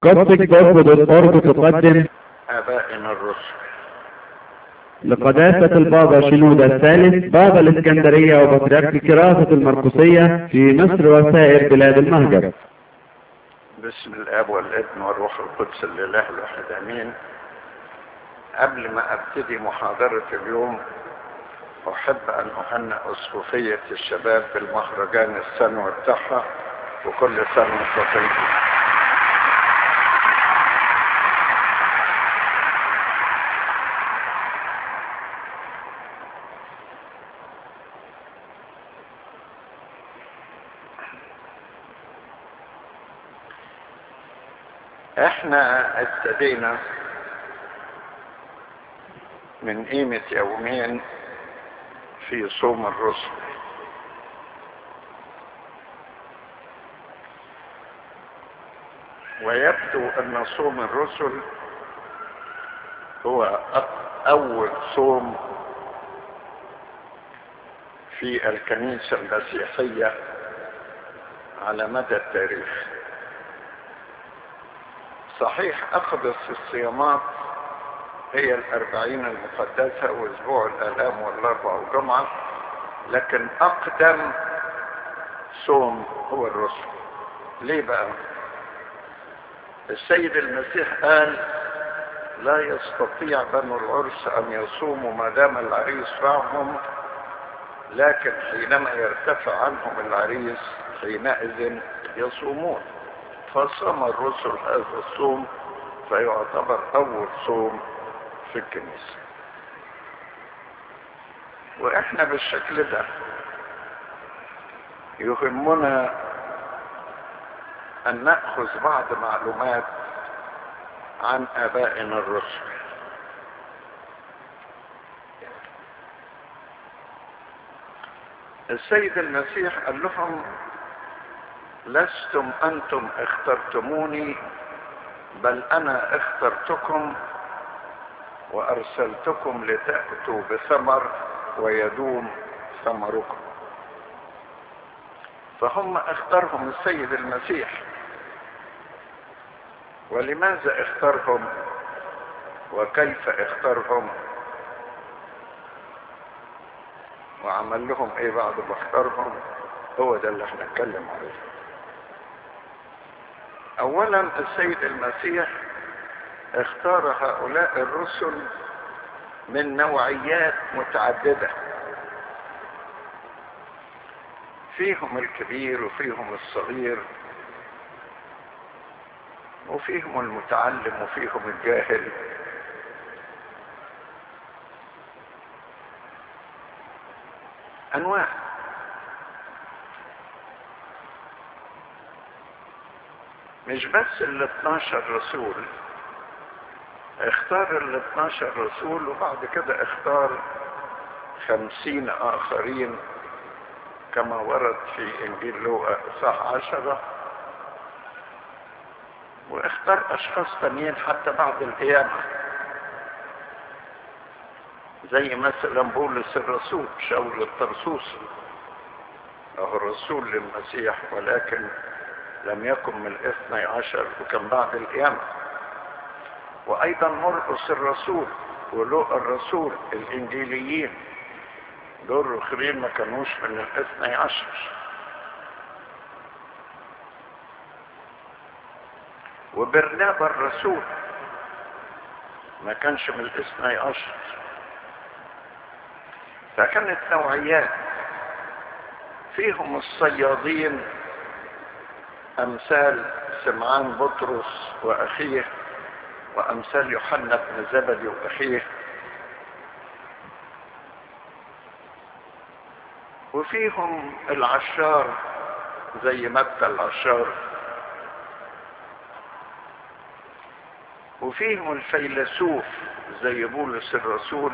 كوستك تقدم آبائنا الرسل لقداسة البابا شنودة الثالث بابا الإسكندرية وبطريرك الكراسة المرقسية في مصر وسائر بلاد المهجر باسم الاب والابن والروح القدس الاله الواحد امين قبل ما ابتدي محاضرة اليوم احب ان اهنئ اسقفية الشباب بالمهرجان السنوي بتاعها وكل سنة وانتم طيبين احنا ابتدينا من قيمة يومين في صوم الرسل ويبدو ان صوم الرسل هو أ- اول صوم في الكنيسة المسيحية على مدى التاريخ صحيح أقدس الصيامات هي الأربعين المقدسة وأسبوع الآلام والأربع والجمعة لكن أقدم صوم هو الرسل ليه بقى؟ السيد المسيح قال لا يستطيع بنو العرس أن يصوموا ما دام العريس معهم لكن حينما يرتفع عنهم العريس حينئذ يصومون فصام الرسل هذا الصوم فيعتبر أول صوم في الكنيسة وإحنا بالشكل ده يهمنا أن نأخذ بعض معلومات عن آبائنا الرسل السيد المسيح قال لهم لستم أنتم اخترتموني بل أنا اخترتكم وأرسلتكم لتأتوا بثمر ويدوم ثمركم فهم اختارهم السيد المسيح ولماذا اختارهم وكيف اختارهم وعمل لهم ايه بعد ما اختارهم هو ده اللي احنا نتكلم عليه اولا السيد المسيح اختار هؤلاء الرسل من نوعيات متعددة فيهم الكبير وفيهم الصغير وفيهم المتعلم وفيهم الجاهل انواع مش بس ال 12 رسول اختار ال 12 رسول وبعد كده اختار خمسين آخرين كما ورد في إنجيل لوقا صح عشرة واختار أشخاص تانيين حتى بعد القيامة زي مثلا بولس الرسول شاول الطرسوس هو الرسول للمسيح ولكن لم يكن من الاثني عشر وكان بعد القيامة وأيضا مرقس الرسول ولوقا الرسول الإنجيليين دول الآخرين ما كانوش من الاثني عشر وبرنابا الرسول ما كانش من الاثني عشر فكانت نوعيات فيهم الصيادين أمثال سمعان بطرس وأخيه وأمثال يوحنا بن زبدي وأخيه وفيهم العشار زي متى العشار وفيهم الفيلسوف زي بولس الرسول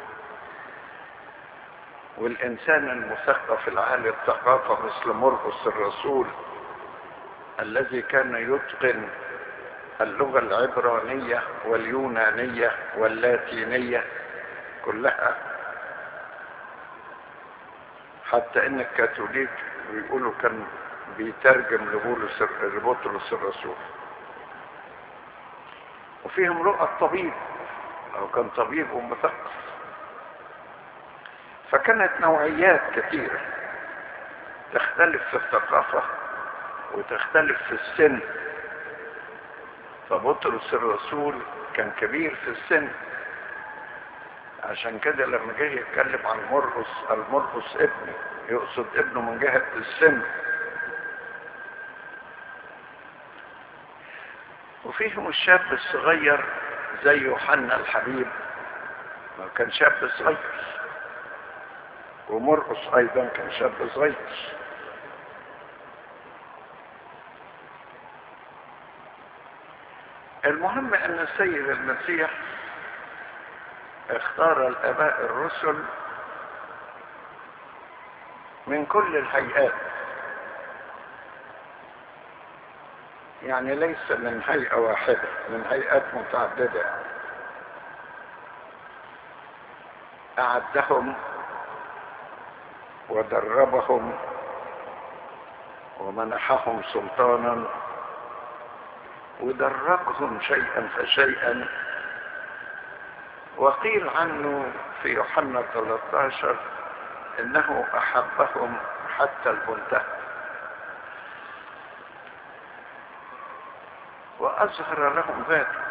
والإنسان المثقف العالي الثقافة مثل مرقس الرسول الذي كان يتقن اللغة العبرانية واليونانية واللاتينية كلها حتى ان الكاثوليك بيقولوا كان بيترجم لبولس لبطرس الرسول وفيهم رؤى الطبيب أو كان طبيب ومثقف فكانت نوعيات كثيرة تختلف في الثقافة وتختلف في السن فبطرس الرسول كان كبير في السن عشان كده لما جه يتكلم عن مرقس المرقس ابنه يقصد ابنه من جهة السن وفيهم الشاب الصغير زي يوحنا الحبيب كان شاب صغير ومرقس ايضا كان شاب صغير المهم ان السيد المسيح اختار الاباء الرسل من كل الهيئات يعني ليس من هيئة واحدة من هيئات متعددة أعدهم ودربهم ومنحهم سلطانا ودرجهم شيئا فشيئا وقيل عنه في يوحنا 13 انه احبهم حتى المنتهى واظهر لهم ذاته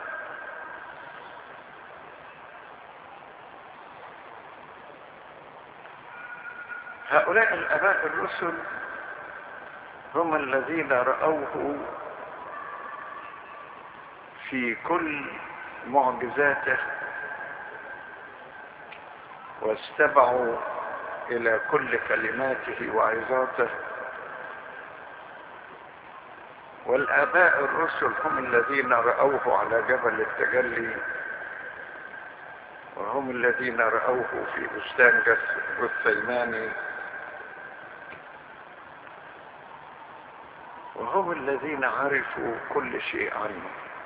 هؤلاء الاباء الرسل هم الذين راوه في كل معجزاته واستمعوا الى كل كلماته وعظاته والاباء الرسل هم الذين راوه على جبل التجلي وهم الذين راوه في بستان جثيماني وهم الذين عرفوا كل شيء عنه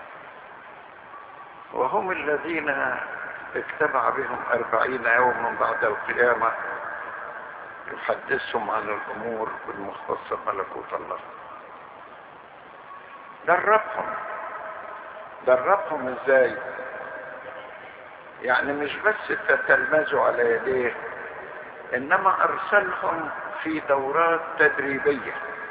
وهم الذين اجتمع بهم أربعين يوما بعد القيامة يحدثهم عن الأمور بالمختصة ملكوت الله دربهم دربهم ازاي يعني مش بس تتلمذوا على يديه انما ارسلهم في دورات تدريبية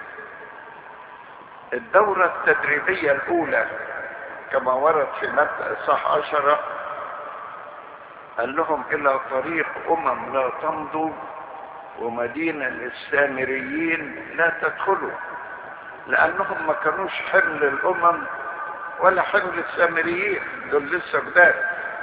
الدورة التدريبية الاولى كما ورد في متى صح عشرة قال لهم الى طريق امم لا تمضوا ومدينة للسامريين لا تدخلوا لانهم ما كانوش حمل الامم ولا حمل السامريين دول لسه جداد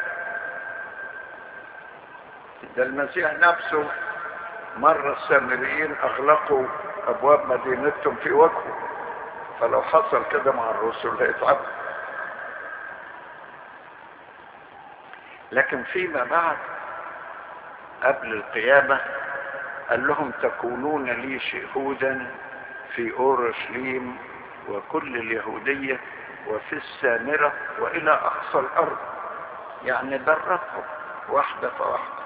ده المسيح نفسه مرة السامريين اغلقوا ابواب مدينتهم في وجهه فلو حصل كده مع الرسل هيتعبوا لكن فيما بعد قبل القيامة قال لهم تكونون لي شهودا في اورشليم وكل اليهودية وفي السامرة والى اقصى الارض يعني دربهم واحدة فواحدة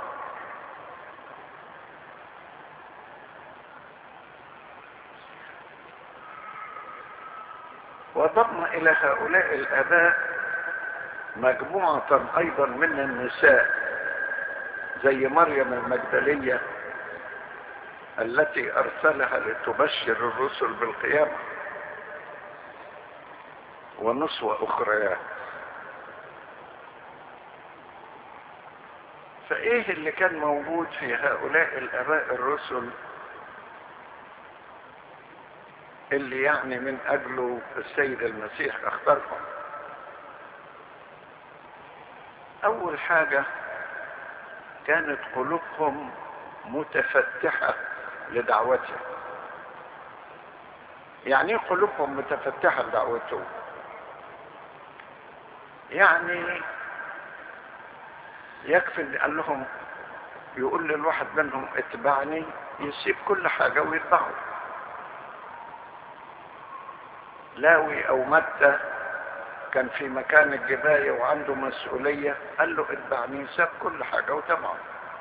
وضم الى هؤلاء الاباء مجموعة ايضا من النساء زي مريم المجدلية التي ارسلها لتبشر الرسل بالقيامة ونسوة اخريات فايه اللي كان موجود في هؤلاء الاباء الرسل اللي يعني من اجله السيد المسيح اختارهم اول حاجة كانت قلوبهم متفتحة لدعوته يعني ايه قلوبهم متفتحة لدعوته يعني يكفي ان قال لهم يقول للواحد منهم اتبعني يسيب كل حاجة ويتبعه لاوي او متى كان في مكان الجباية وعنده مسؤولية قال له اتبعني ساب كل حاجة وتبعه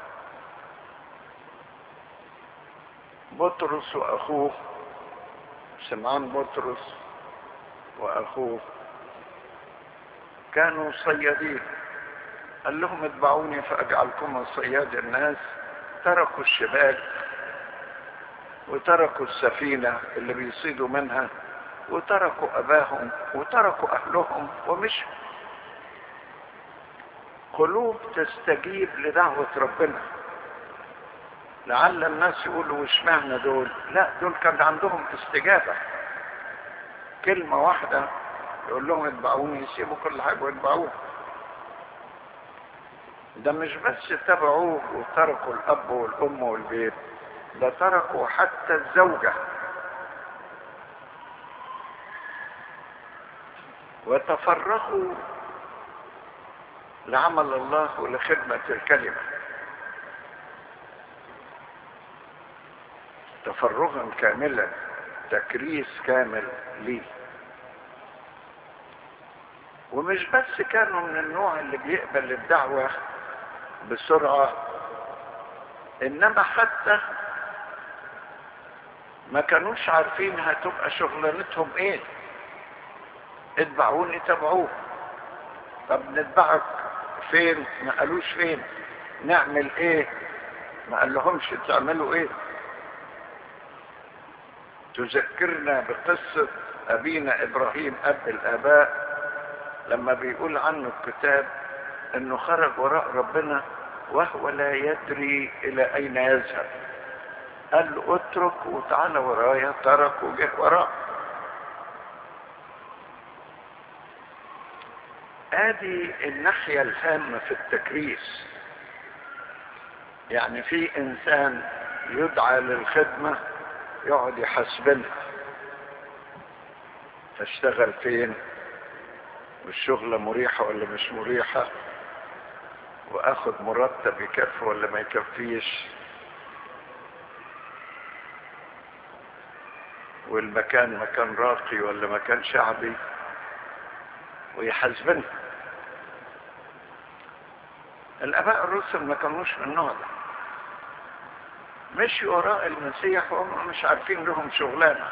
بطرس واخوه سمعان بطرس واخوه كانوا صيادين قال لهم اتبعوني فاجعلكم صياد الناس تركوا الشباك وتركوا السفينة اللي بيصيدوا منها وتركوا أباهم وتركوا أهلهم ومشوا قلوب تستجيب لدعوة ربنا لعل الناس يقولوا وش معنى دول لا دول كان عندهم استجابة كلمة واحدة يقول لهم اتبعوني يسيبوا كل حاجة واتبعوه ده مش بس تبعوه وتركوا الأب والأم والبيت ده تركوا حتى الزوجة وتفرغوا لعمل الله ولخدمة الكلمة تفرغا كاملا تكريس كامل ليه ومش بس كانوا من النوع اللي بيقبل الدعوة بسرعة انما حتى ما كانوش عارفين هتبقى شغلانتهم ايه اتبعوني تبعوه طب نتبعك فين ما قالوش فين نعمل ايه ما قال لهمش تعملوا ايه تذكرنا بقصة ابينا ابراهيم اب الاباء لما بيقول عنه الكتاب انه خرج وراء ربنا وهو لا يدري الى اين يذهب قال له اترك وتعالى ورايا ترك وجه وراه ادي الناحية الهامة في التكريس يعني في انسان يدعى للخدمة يقعد يحسبنها تشتغل فين والشغلة مريحة ولا مش مريحة واخد مرتب يكفي ولا ما يكفيش والمكان مكان راقي ولا مكان شعبي ويحاسبنها الاباء الرسل ما كانوش من النوع ده مشي وراء المسيح وهم مش عارفين لهم شغلانه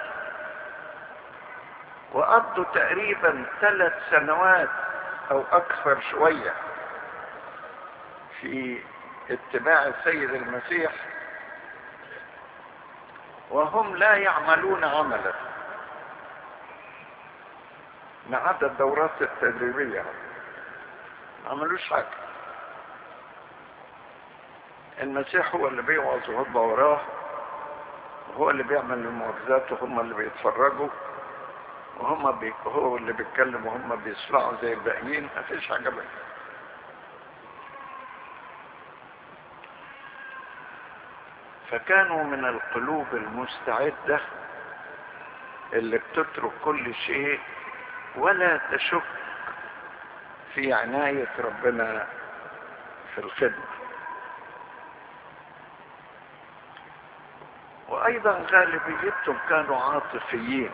وقضوا تقريبا ثلاث سنوات او اكثر شويه في اتباع السيد المسيح وهم لا يعملون عملا ما عدا الدورات التدريبية ما عملوش حاجة المسيح هو اللي بيوعظ وهم وراه وهو اللي بيعمل المعجزات وهم اللي بيتفرجوا وهم بي... هو اللي بيتكلم وهم بيسمعوا زي الباقيين ما فيش حاجة بقى فكانوا من القلوب المستعدة اللي بتترك كل شيء ولا تشك في عناية ربنا في الخدمة وأيضا غالبيتهم كانوا عاطفيين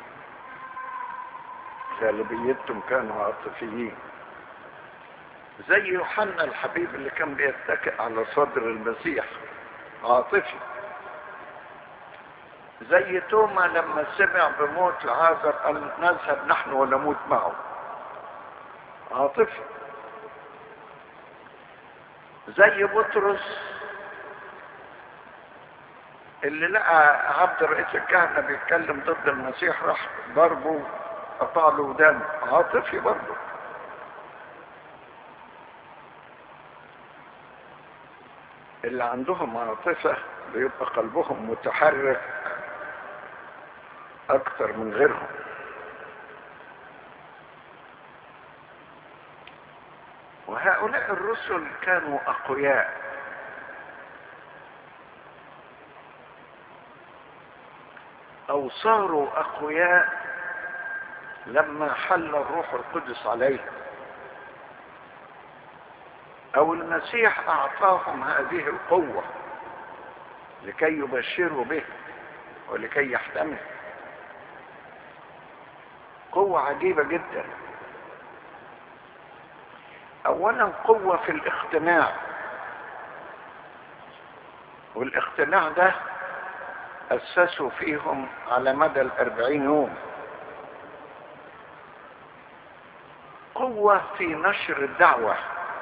غالبيتهم كانوا عاطفيين زي يوحنا الحبيب اللي كان بيتكئ على صدر المسيح عاطفي زي توما لما سمع بموت العازر قال نذهب نحن ونموت معه عاطفي زي بطرس اللي لقى عبد رئيس الكهنة بيتكلم ضد المسيح راح ضربه قطع له ودانه عاطفي برضه اللي عندهم عاطفة بيبقى قلبهم متحرك أكتر من غيرهم وهؤلاء الرسل كانوا أقوياء أو صاروا أقوياء لما حل الروح القدس عليهم او المسيح اعطاهم هذه القوة لكي يبشروا به ولكي يحتمل قوة عجيبة جدا اولا قوة في الاقتناع والاقتناع ده اسسوا فيهم على مدى الاربعين يوم قوة في نشر الدعوة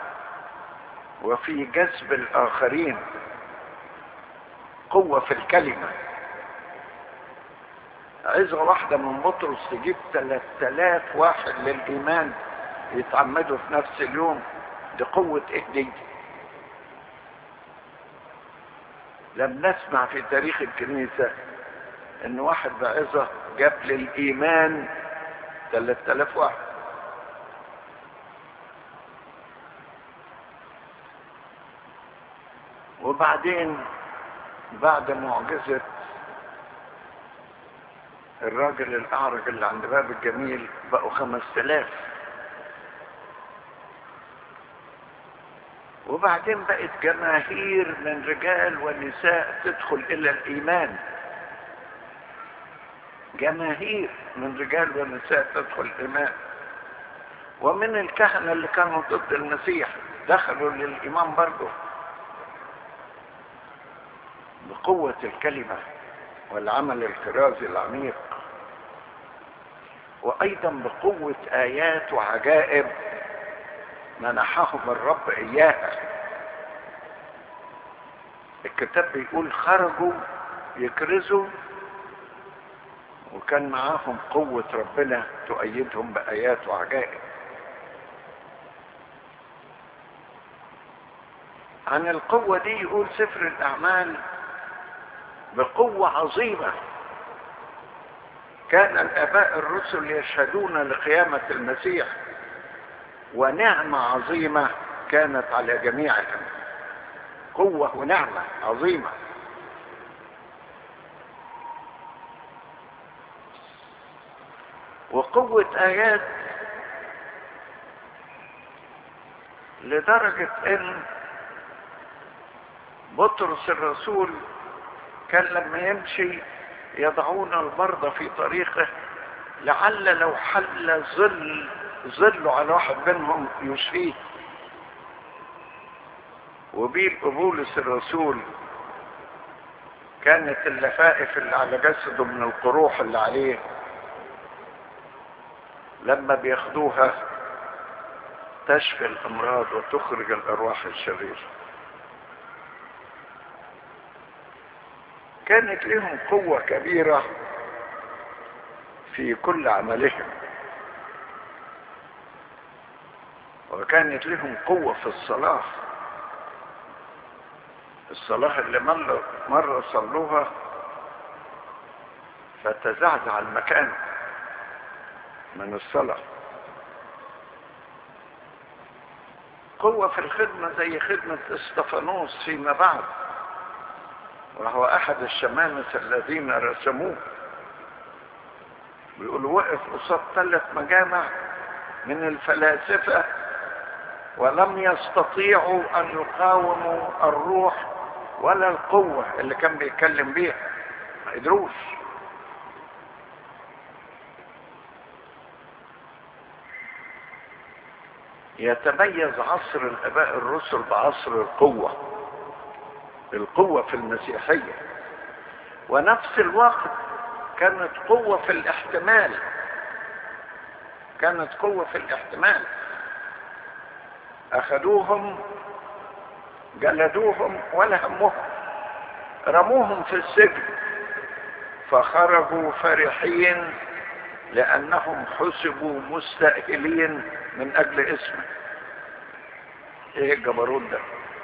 وفي جذب الآخرين قوة في الكلمة عظة واحدة من بطرس تجيب 3000 واحد للإيمان يتعمدوا في نفس اليوم دي قوة إيه دي؟ لم نسمع في تاريخ الكنيسة إن واحد بعظة جاب للإيمان 3000 واحد وبعدين بعد معجزة الراجل الأعرج اللي عند باب الجميل بقوا خمس تلاف وبعدين بقت جماهير من رجال ونساء تدخل إلى الإيمان جماهير من رجال ونساء تدخل الإيمان ومن الكهنة اللي كانوا ضد المسيح دخلوا للإيمان برضه بقوة الكلمة والعمل الكرازي العميق وأيضا بقوة آيات وعجائب منحهم الرب إياها الكتاب بيقول خرجوا يكرزوا وكان معاهم قوة ربنا تؤيدهم بآيات وعجائب عن القوة دي يقول سفر الأعمال بقوة عظيمة كان الآباء الرسل يشهدون لقيامة المسيح ونعمة عظيمة كانت على جميعهم قوة ونعمة عظيمة وقوة آيات لدرجة ان بطرس الرسول كان لما يمشي يضعون المرضى في طريقه لعل لو حل ظل ظله على واحد منهم يشفيه وبيل بولس الرسول كانت اللفائف اللي على جسده من القروح اللي عليه لما بياخدوها تشفي الامراض وتخرج الارواح الشريره كانت لهم قوة كبيرة في كل عملهم وكانت لهم قوة في الصلاة الصلاة اللي مرة, مرة صلوها فتزعزع المكان من الصلاة قوة في الخدمة زي خدمة استفانوس فيما بعد وهو احد الشمامسة الذين رسموه بيقول وقف قصاد ثلاث مجامع من الفلاسفة ولم يستطيعوا ان يقاوموا الروح ولا القوة اللي كان بيتكلم بيها ما قدروش يتميز عصر الاباء الرسل بعصر القوه القوة في المسيحية ونفس الوقت كانت قوة في الاحتمال كانت قوة في الاحتمال أخذوهم جلدوهم ولا همهم رموهم في السجن فخرجوا فرحين لأنهم حسبوا مستأهلين من أجل اسمه ايه الجبروت ده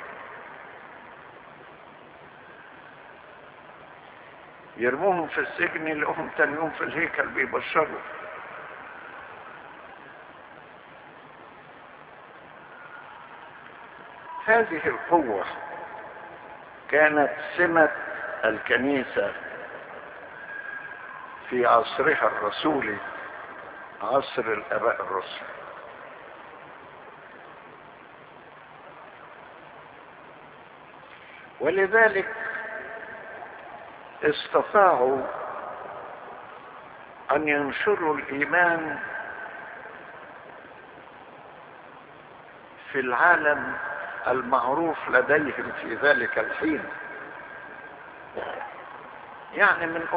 يرموهم في السجن يلاقوهم تاني يوم في الهيكل بيبشروا هذه القوة كانت سمة الكنيسة في عصرها الرسولي عصر الآباء الرسل ولذلك استطاعوا ان ينشروا الايمان في العالم المعروف لديهم في ذلك الحين يعني من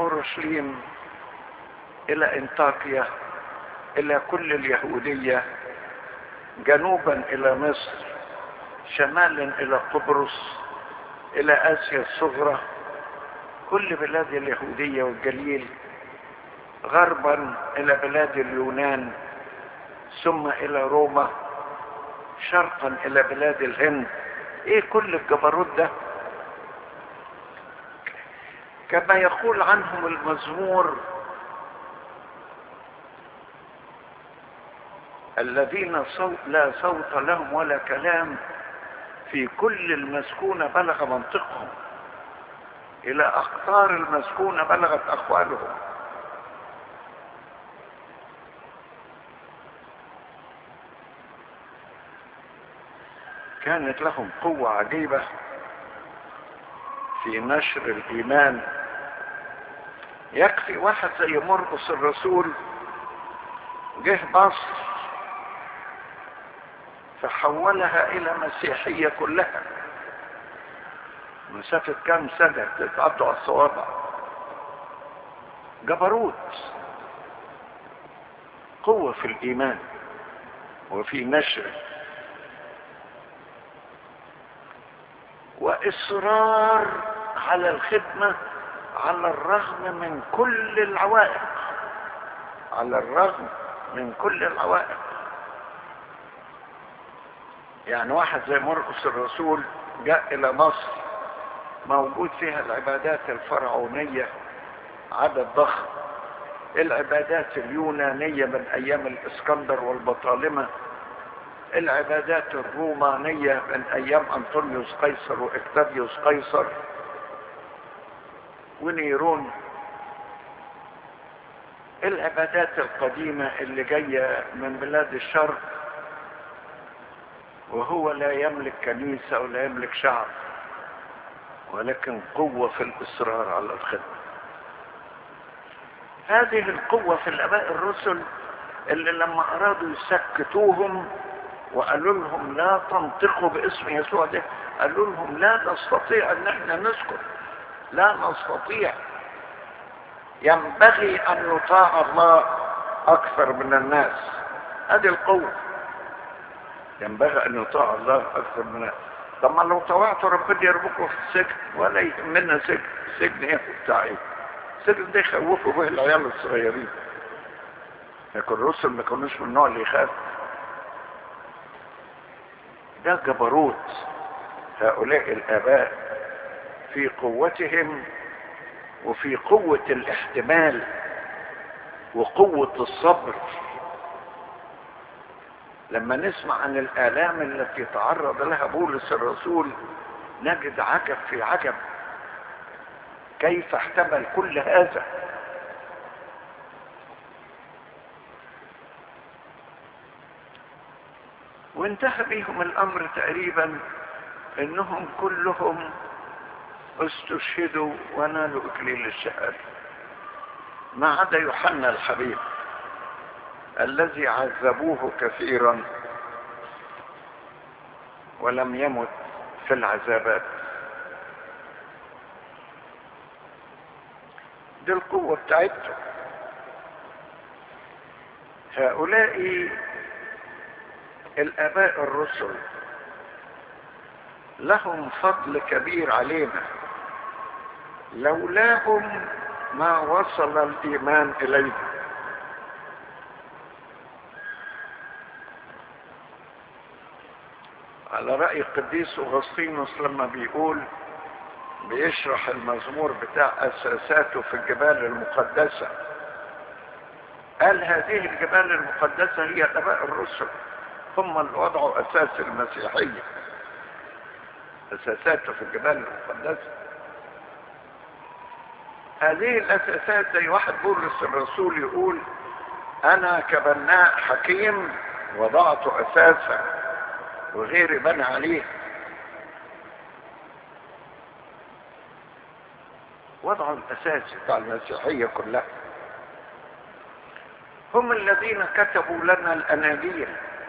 اورشليم الى انطاكيا الى كل اليهوديه جنوبا الى مصر شمالا الى قبرص الى اسيا الصغرى كل بلاد اليهودية والجليل غربا الى بلاد اليونان ثم الى روما شرقا الى بلاد الهند ايه كل الجبروت ده كما يقول عنهم المزمور الذين صوت لا صوت لهم ولا كلام في كل المسكونة بلغ منطقهم إلى أقطار المسكونة بلغت أقوالهم كانت لهم قوة عجيبة في نشر الإيمان يكفي واحد زي مرقس الرسول جه مصر فحولها إلى مسيحية كلها مسافة كام سنة تتعدوا على الصوابع جبروت قوة في الإيمان وفي نشره واصرار على الخدمه على الرغم من كل العوائق على الرغم من كل العوائق يعني واحد زي مرقس الرسول جاء الى مصر موجود فيها العبادات الفرعونيه عدد ضخم العبادات اليونانيه من ايام الاسكندر والبطالمه العبادات الرومانية من أيام أنطونيوس قيصر وإكتابيوس قيصر ونيرون العبادات القديمة اللي جاية من بلاد الشرق وهو لا يملك كنيسة ولا يملك شعب ولكن قوة في الإصرار على الخدمة هذه القوة في الآباء الرسل اللي لما أرادوا يسكتوهم وقالوا لهم لا تنطقوا باسم يسوع ده قالوا لهم لا نستطيع ان احنا نسكت لا نستطيع ينبغي ان يطاع الله اكثر من الناس هذه القوة ينبغي ان يطاع الله اكثر من الناس طب ما لو طوعتوا ربنا يربكوا في السجن ولا يهمنا سجن سجن ايه بتاع ايه السجن ده يخوفوا به العيال الصغيرين لكن الرسل ما كانوش من النوع اللي يخاف ده جبروت هؤلاء الآباء في قوتهم وفي قوة الاحتمال وقوة الصبر لما نسمع عن الآلام التي تعرض لها بولس الرسول نجد عجب في عجب كيف احتمل كل هذا وانتهى بهم الامر تقريبا انهم كلهم استشهدوا ونالوا اكليل الشهاده ما عدا يوحنا الحبيب الذي عذبوه كثيرا ولم يمت في العذابات دي القوه بتاعتهم هؤلاء الاباء الرسل لهم فضل كبير علينا لولاهم ما وصل الايمان الينا على رأي القديس أغسطينوس لما بيقول بيشرح المزمور بتاع أساساته في الجبال المقدسة قال هذه الجبال المقدسة هي آباء الرسل هم اللي وضعوا اساس المسيحية اساساته في الجبال المقدسة هذه الاساسات زي واحد بولس الرسول يقول انا كبناء حكيم وضعت اساسا وغيري بنى عليه وضعوا الاساس بتاع المسيحية كلها هم الذين كتبوا لنا الاناجيل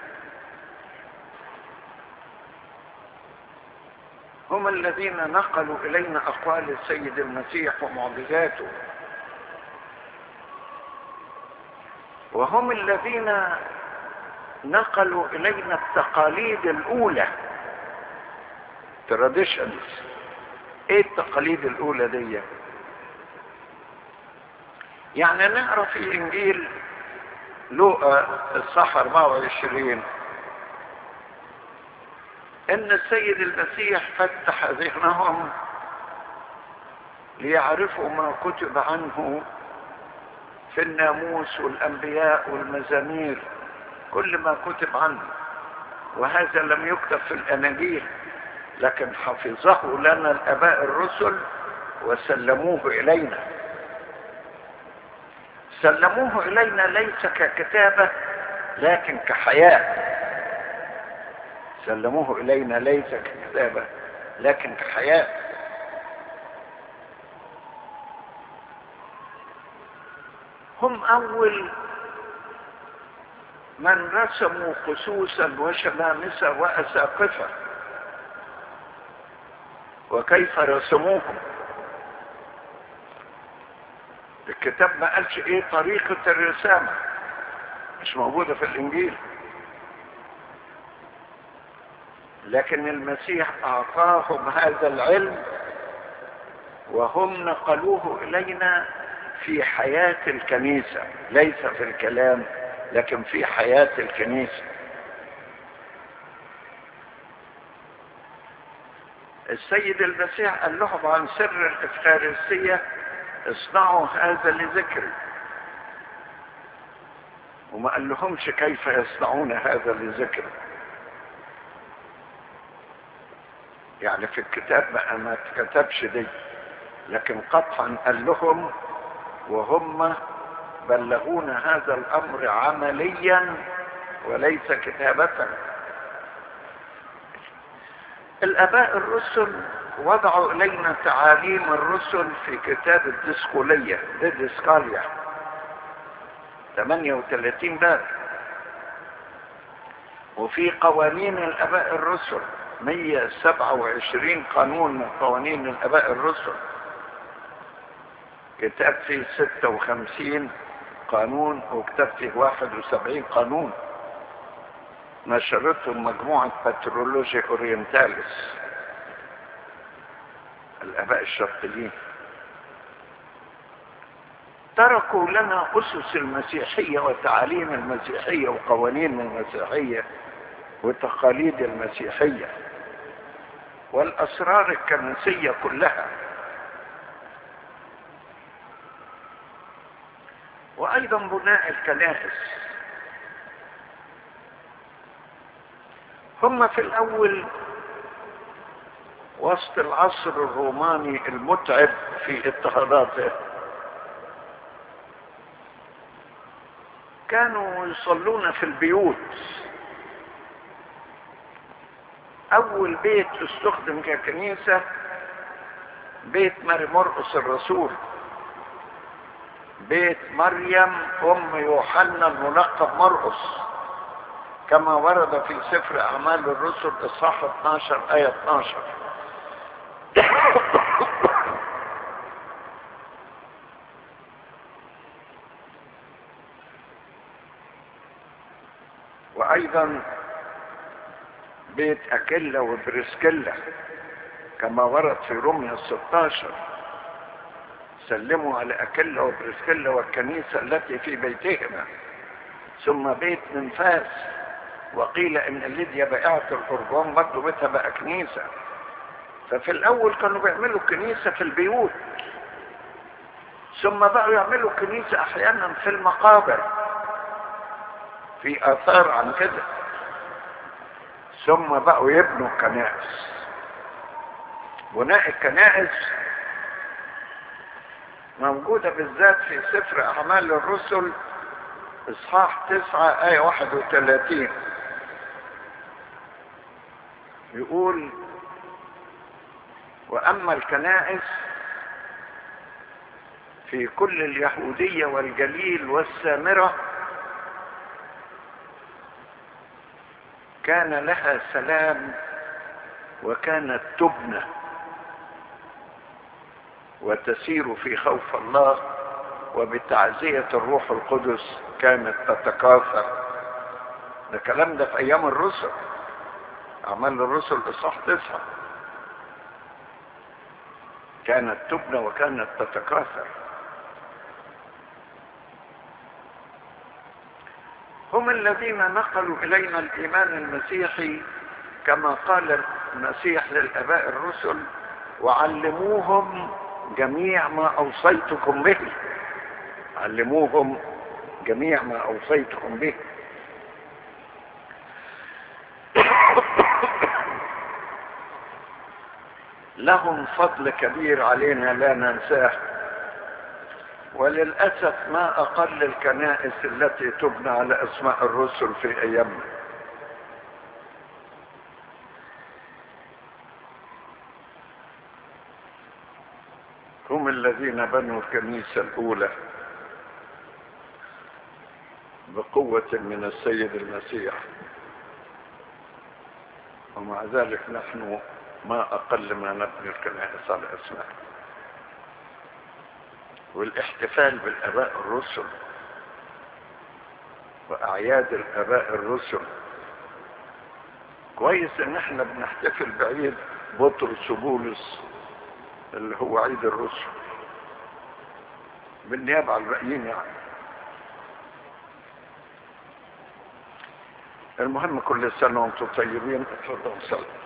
هم الذين نقلوا الينا اقوال السيد المسيح ومعجزاته وهم الذين نقلوا الينا التقاليد الاولى traditions ايه التقاليد الاولى دي يعني نقرا في انجيل لوقا الصح 24 ان السيد المسيح فتح ذهنهم ليعرفوا ما كتب عنه في الناموس والانبياء والمزامير كل ما كتب عنه وهذا لم يكتب في الاناجيل لكن حفظه لنا الاباء الرسل وسلموه الينا سلموه الينا ليس ككتابه لكن كحياه سلموه الينا ليس ككتابه لكن كحياه هم اول من رسموا خصوصا وشمامسه واساقفه وكيف رسموهم الكتاب ما قالش ايه طريقة الرسامة مش موجودة في الانجيل لكن المسيح اعطاهم هذا العلم وهم نقلوه الينا في حياة الكنيسة ليس في الكلام لكن في حياة الكنيسة السيد المسيح قال لهم عن سر الإفخارستية اصنعوا هذا لذكري وما قال لهمش كيف يصنعون هذا لذكري يعني في الكتاب ما, ما كتبش دي لكن قطعا قال لهم وهم بلغون هذا الامر عمليا وليس كتابة الاباء الرسل وضعوا الينا تعاليم الرسل في كتاب الديسكولية دي ديسكاليا 38 باب وفي قوانين الاباء الرسل 127 قانون من قوانين الاباء الرسل كتاب فيه 56 قانون وكتاب فيه 71 قانون نشرتهم مجموعة بترولوجي اورينتاليس الاباء الشرقيين تركوا لنا اسس المسيحية وتعاليم المسيحية وقوانين المسيحية وتقاليد المسيحية والاسرار الكنسية كلها وايضا بناء الكنائس هم في الاول وسط العصر الروماني المتعب في اضطهاداته كانوا يصلون في البيوت اول بيت استخدم ككنيسة بيت ماري مرقس الرسول بيت مريم ام يوحنا الملقب مرقس كما ورد في سفر اعمال الرسل اصحاح 12 ايه 12 وايضا بيت اكيلا وبرسكيلا كما ورد في روميا 16 سلموا على أكلة وبرسكلة والكنيسة التي في بيتهما ثم بيت منفاس وقيل ان ليديا بائعة القربان برضه بيتها بقى كنيسة ففي الاول كانوا بيعملوا كنيسة في البيوت ثم بقوا يعملوا كنيسة احيانا في المقابر في اثار عن كده ثم بقوا يبنوا كنائس بناء الكنائس موجودة بالذات في سفر أعمال الرسل إصحاح تسعة آية واحد وثلاثين يقول وأما الكنائس في كل اليهودية والجليل والسامرة كان لها سلام وكانت تبنى وتسير في خوف الله وبتعزية الروح القدس كانت تتكاثر ده كلام ده في ايام الرسل اعمال الرسل اصحاح تسعة كانت تبنى وكانت تتكاثر هم الذين نقلوا الينا الايمان المسيحي كما قال المسيح للاباء الرسل وعلموهم جميع ما اوصيتكم به علموهم جميع ما اوصيتكم به لهم فضل كبير علينا لا ننساه وللأسف ما أقل الكنائس التي تبنى على أسماء الرسل في أيامنا هم الذين بنوا الكنيسة الأولى بقوة من السيد المسيح ومع ذلك نحن ما أقل ما نبني الكنائس على أسماء والاحتفال بالآباء الرسل وأعياد الآباء الرسل كويس إن احنا بنحتفل بعيد بطرس وبولس اللي هو عيد الرسل بالنيابة على الباقيين يعني المهم كل سنة وانتم طيبين اتفضلوا صلوا